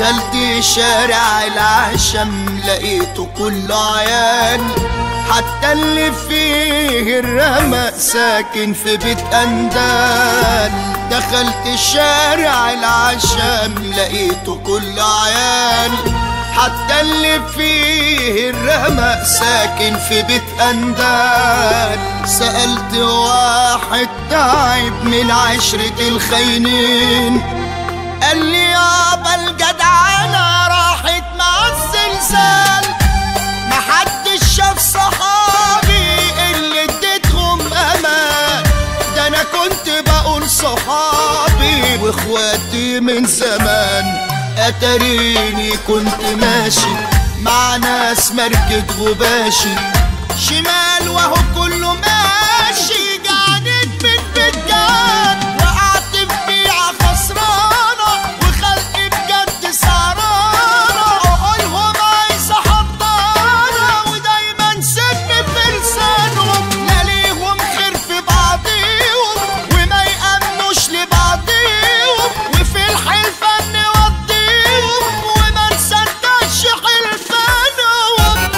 دخلت شارع العشم لقيته كله عيال حتى اللي فيه الرمق ساكن في بيت أندال دخلت شارع العشم لقيته كله عيال حتى اللي فيه الرمق ساكن في بيت أندال سألت واحد تعب من عشرة الخاينين قال لي يابا الجدعنة راحت مع الزلزال محدش شاف صحابي اللي اديتهم امان ده انا كنت بقول صحابي واخواتي من زمان اتريني كنت ماشي مع ناس مركب غباشي شمال وهو كله ماشي قاعدين من بجان وقعت في بيعة خسرانة وخلقي بجد سعرانة عقولهم عايزة حضانة ودايما سن في لسانهم لا ليهم خير في بعضيهم وما يأمنوش لبعضيهم وفي الحلفة نوديهم وما نصدقش حلفانهم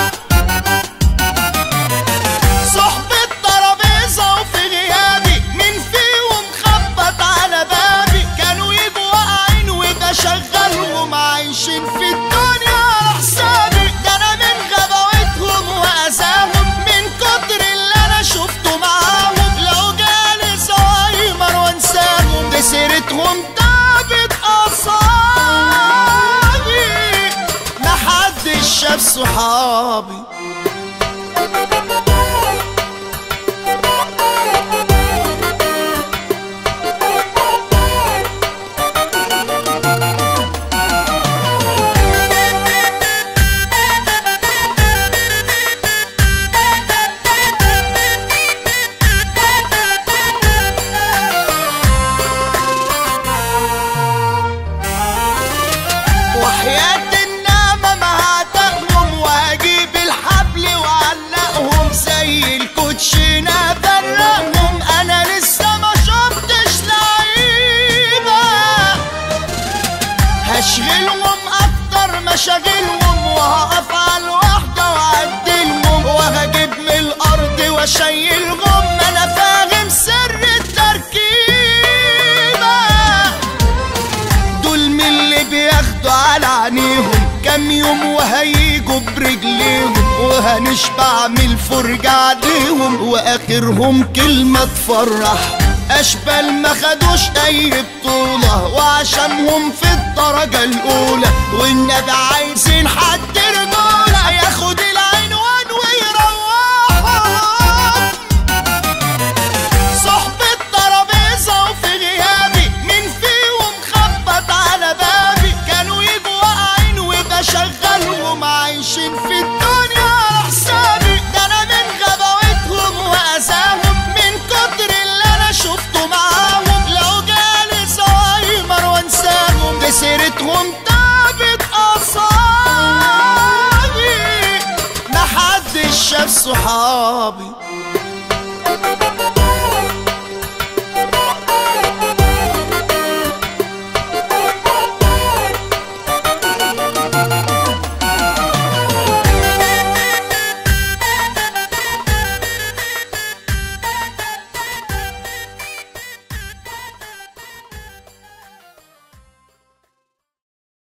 صحبة ترابيزة وفي غيابي مين فيهم خبط على بابي كانوا يبقوا واقعين وبشغلهم عايشين في الدنيا على حسابي ده انا من غباوتهم واذاهم من كتر اللي انا شفته معاهم لو جالي زهايمر وانساهم دي سيرتهم تعبت اعصابي محدش شاف صحابي وحياة النعمة ما هتقهم وهجيب الحبل وعلقهم زي الكوتشينة فرقهم أنا لسه ما شفتش لعيبة هشغلهم أكتر مشاغلهم وهقف على الواحدة وأعدلهم وهجيب من الأرض وأشيلهم أنا فاهم سر التركيبة دول من اللي بياخدوا على عينيهم كام يوم وهيجوا برجليهم وهنشبع من الفرجة عليهم واخرهم كلمة تفرح اشبال ما خدوش اي بطولة وعشانهم في الدرجة الاولى والنبي عايزين حد رجولة ياخد العنوان ويروحهم صحبة ترابيزة وفي غيابي مين فيهم خبط على بابي كانوا يبقوا واقعين وبشغلهم عايشين في الدنيا على حسابي ده انا من غباوتهم واذاهم من كتر اللي انا شفته معاهم لو جالي زهايمر وانساهم دي سيرتهم تعبت اعصابي محدش شاف صحابي